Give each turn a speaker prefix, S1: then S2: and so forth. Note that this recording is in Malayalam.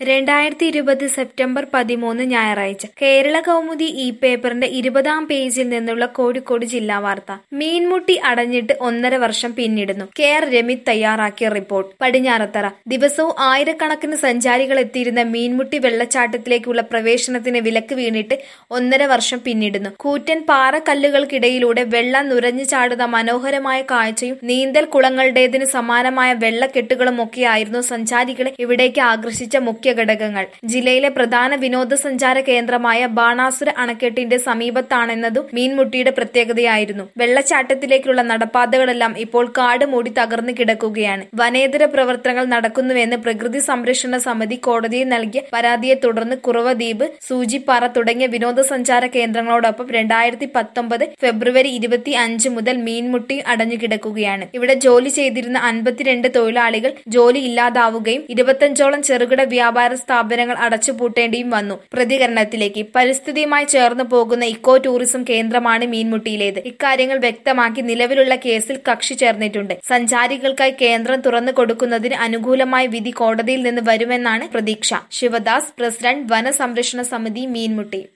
S1: രണ്ടായിരത്തി ഇരുപത് സെപ്റ്റംബർ പതിമൂന്ന് ഞായറാഴ്ച കേരള കൗമുദി ഈ പേപ്പറിന്റെ ഇരുപതാം പേജിൽ നിന്നുള്ള കോഴിക്കോട് ജില്ലാ വാർത്ത മീൻമുട്ടി അടഞ്ഞിട്ട് ഒന്നര വർഷം പിന്നിടുന്നു കെ ആർ രമിത് തയ്യാറാക്കിയ റിപ്പോർട്ട് പടിഞ്ഞാറത്തറ ദിവസവും ആയിരക്കണക്കിന് സഞ്ചാരികൾ എത്തിയിരുന്ന മീൻമുട്ടി വെള്ളച്ചാട്ടത്തിലേക്കുള്ള പ്രവേശനത്തിന് വിലക്ക് വീണിട്ട് ഒന്നര വർഷം പിന്നിടുന്നു കൂറ്റൻ പാറക്കല്ലുകൾക്കിടയിലൂടെ വെള്ളം നുരഞ്ഞു ചാടുന്ന മനോഹരമായ കാഴ്ചയും നീന്തൽ കുളങ്ങളുടേതിന് സമാനമായ വെള്ളക്കെട്ടുകളും ഒക്കെയായിരുന്നു സഞ്ചാരികളെ ഇവിടേക്ക് ആകർഷിച്ച മുഖ്യ ഘടകങ്ങൾ ജില്ലയിലെ പ്രധാന വിനോദസഞ്ചാര കേന്ദ്രമായ ബാണാസുര അണക്കെട്ടിന്റെ സമീപത്താണെന്നതും മീൻമുട്ടിയുടെ പ്രത്യേകതയായിരുന്നു വെള്ളച്ചാട്ടത്തിലേക്കുള്ള നടപ്പാതകളെല്ലാം ഇപ്പോൾ കാട് മൂടി തകർന്നു കിടക്കുകയാണ് വനേതര പ്രവർത്തനങ്ങൾ നടക്കുന്നുവെന്ന് പ്രകൃതി സംരക്ഷണ സമിതി കോടതിയിൽ നൽകിയ പരാതിയെ തുടർന്ന് കുറവദ്വീപ് സൂചിപ്പാറ തുടങ്ങിയ വിനോദസഞ്ചാര കേന്ദ്രങ്ങളോടൊപ്പം രണ്ടായിരത്തി പത്തൊമ്പത് ഫെബ്രുവരി ഇരുപത്തി അഞ്ച് മുതൽ മീൻമുട്ടി അടഞ്ഞു കിടക്കുകയാണ് ഇവിടെ ജോലി ചെയ്തിരുന്ന അൻപത്തിരണ്ട് തൊഴിലാളികൾ ജോലി ഇല്ലാതാവുകയും ഇരുപത്തഞ്ചോളം ചെറുകിട വ്യാപാര സ്ഥാപനങ്ങൾ അടച്ചുപൂട്ടേണ്ടിയും വന്നു പ്രതികരണത്തിലേക്ക് പരിസ്ഥിതിയുമായി ചേർന്ന് പോകുന്ന ഇക്കോ ടൂറിസം കേന്ദ്രമാണ് മീൻമുട്ടിയിലേത് ഇക്കാര്യങ്ങൾ വ്യക്തമാക്കി നിലവിലുള്ള കേസിൽ കക്ഷി ചേർന്നിട്ടുണ്ട് സഞ്ചാരികൾക്കായി കേന്ദ്രം തുറന്നു കൊടുക്കുന്നതിന് അനുകൂലമായ വിധി കോടതിയിൽ നിന്ന് വരുമെന്നാണ് പ്രതീക്ഷ ശിവദാസ് പ്രസിഡന്റ് വനസംരക്ഷണ സമിതി മീൻമുട്ടി